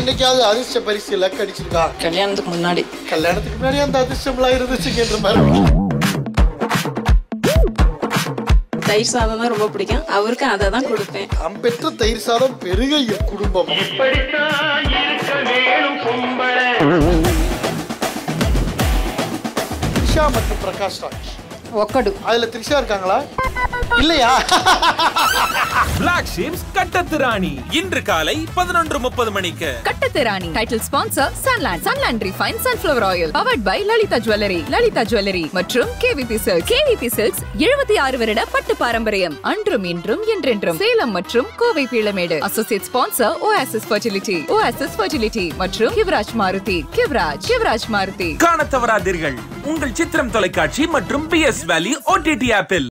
இன்னைக்காவது அதிர்ஷ்ட பரிசு லக்கு அடிச்சிருக்கா கல்யாணத்துக்கு முன்னாடி கல்யாணத்துக்கு முன்னாடி அந்த அதிர்ஷ்டம்லாம் இருந்துச்சுங்கன்ற மாதிரி தயிர் சாதம் தான் ரொம்ப பிடிக்கும் அவருக்கு அதை தான் கொடுப்பேன் தாம் பெற்ற தயிர் சாதம் பெருக என் குடும்பம் த்ரிஷா மற்றும் பிரகாஷ் ராஜ் ఒక్కడు அதுல த்ரிஷா இருக்காங்களா இல்லையா பிளாக் ஷீப்ஸ் கட்டத்திராணி இன்று காலை பதினொன்று முப்பது மணிக்கு கட்டத்திராணி title sponsor Sunland Sunland refine sunflower oil powered by Lalitha jewellery Lalitha jewellery மற்றும் கேவிபி சில்க்ஸ் கேவிபி சில்க்ஸ் எழுபத்தி ஆறு வருட பட்டு பாரம்பரியம் அன்றும் இன்றும் என்றென்றும் சேலம் மற்றும் Kovai Peelamedu associate sponsor OSS fertility OSS fertility மற்றும் கிவராஜ் மாருதி கிவராஜ் கிவராஜ் மாருதி காண தவறாதீர்கள் உங்கள் சித்திரம் தொலைக்காட்சி மற்றும் பி எஸ் வேலி ஓடிடி ஆப்பில்